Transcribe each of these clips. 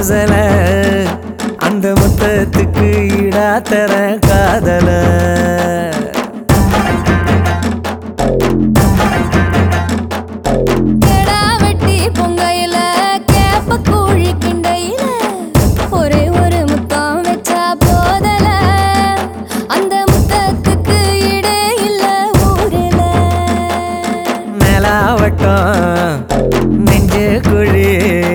கோசல அந்த முத்தத்துக்கு ஈடா தர காதல கெடா வெட்டி பொங்கையில கேப்ப கூழி கிண்டையில ஒரே ஒரு முத்தம் வச்சா போதல அந்த முத்தத்துக்கு இடே இல்ல ஊரில நிலாவட்டம் நெஞ்சு குழி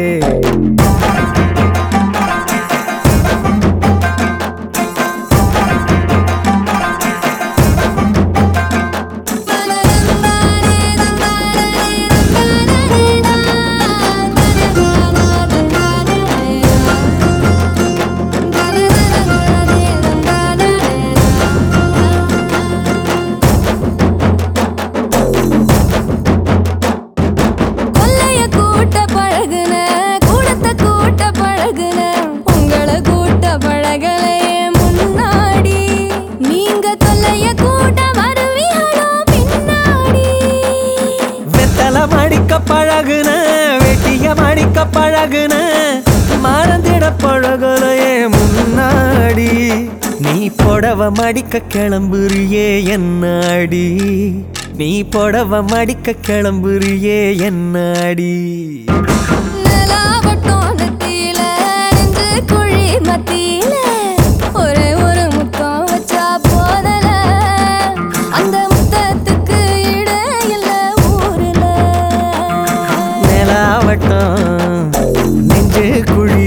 கொல்லைய கூட்ட பழகுன கூடத்த கூட்ட பழகுன உங்களை கூட்ட பழகலையே முன்னாடி நீங்க தொல்லைய கூட்ட வருவீங்களோ பின்னாடி வெத்தல மடிக்க பழகுன வெட்டிய மடிக்க பழகுன மறந்திட பழகலையே முன்னாடி நீ புடவ மடிக்க கிளம்புறியே என்னாடி நீ புடவ மடிக்க கிளம்புறியே என்னாடி நிலாவட்டம் நெத்தியில நெஞ்சு குழி மத்தியில ஒரே ஒரு முத்தம் வச்சா போதல அந்த முத்தத்துக்கு இட இல்ல ஊருல நிலாவட்டம் நெஞ்சு குழி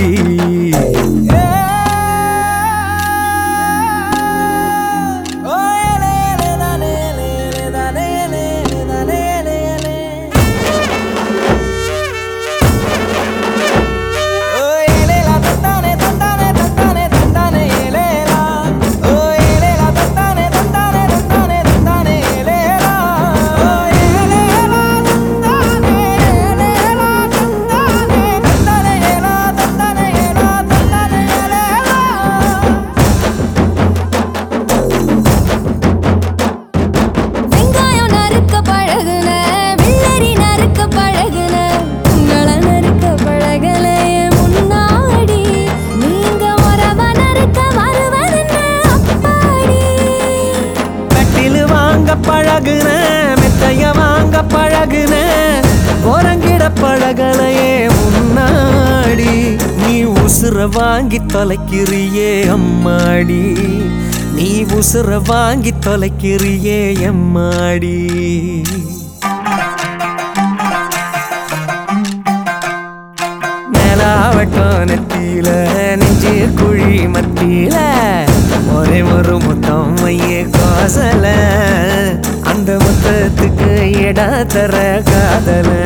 வெங்காயம் நறுக்க பழகுன வெள்ளரி நறுக்க பழகுன உங்களை நறுக்க பழகலையே முன்னாடி நீங்க உறவ நறுக்க வருவதென்ன அப்பாடி கட்டிலு வாங்க பழகுன மெத்தைய வாங்க பழகுன குரங்கிட பழகலையே முன்னாடி நீ உசுர வாங்கி தொலைக்கிறியே அம்மாடி நீ உசுர வாங்கி தொலைக்கிறியே எம்மாடி நிலாவட்டம் நெத்தியில நெஞ்சு குழி மத்தியில ஒரே ஒரு முத்தம் மைய கோசல அந்த முத்தத்துக்கு இட தர காதல